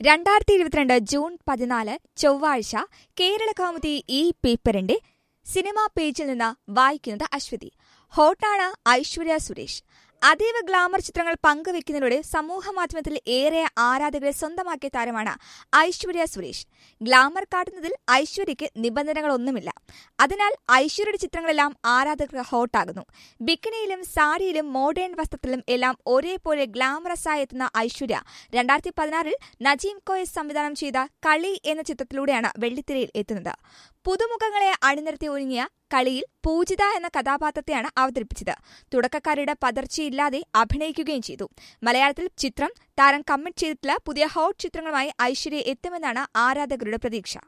രണ്ടായിരത്തി ഇരുപത്തിരണ്ട് ജൂൺ പതിനാല് ചൊവ്വാഴ്ച കേരള കൗമുദി ഈ പേപ്പറിന്റെ സിനിമാ പേജിൽ നിന്ന് വായിക്കുന്നത് അശ്വതി ഹോട്ടാണ് ഐശ്വര്യ സുരേഷ് അതീവ ഗ്ലാമർ ചിത്രങ്ങൾ പങ്കുവെക്കുന്നതിലൂടെ സമൂഹ മാധ്യമത്തിൽ ഏറെ ആരാധകരെ സ്വന്തമാക്കിയ താരമാണ് ഐശ്വര്യ സുരേഷ് ഗ്ലാമർ കാട്ടുന്നതിൽ ഐശ്വര്യയ്ക്ക് നിബന്ധനകളൊന്നുമില്ല അതിനാൽ ഐശ്വര്യയുടെ ചിത്രങ്ങളെല്ലാം ആരാധകർക്ക് ഹോട്ടാകുന്നു ബിക്കിനിയിലും സാരിയിലും മോഡേൺ വസ്ത്രത്തിലും എല്ലാം ഒരേപോലെ ഗ്ലാമറസായി എത്തുന്ന ഐശ്വര്യ രണ്ടായിരത്തി പതിനാറിൽ നജീം കോയസ് സംവിധാനം ചെയ്ത കളി എന്ന ചിത്രത്തിലൂടെയാണ് വെള്ളിത്തിരയിൽ എത്തുന്നത് പുതുമുഖങ്ങളെ അണിനിരത്തി ഒരുങ്ങിയ കളിയിൽ പൂജിത എന്ന കഥാപാത്രത്തെയാണ് അവതരിപ്പിച്ചത് തുടക്കക്കാരുടെ പതർച്ചയില്ലാതെ അഭിനയിക്കുകയും ചെയ്തു മലയാളത്തിൽ ചിത്രം താരം കമ്മിറ്റ് ചെയ്തിട്ടുള്ള പുതിയ ഹോട്ട് ചിത്രങ്ങളുമായി ഐശ്വര്യ എത്തുമെന്നാണ് ആരാധകരുടെ പ്രതീക്ഷ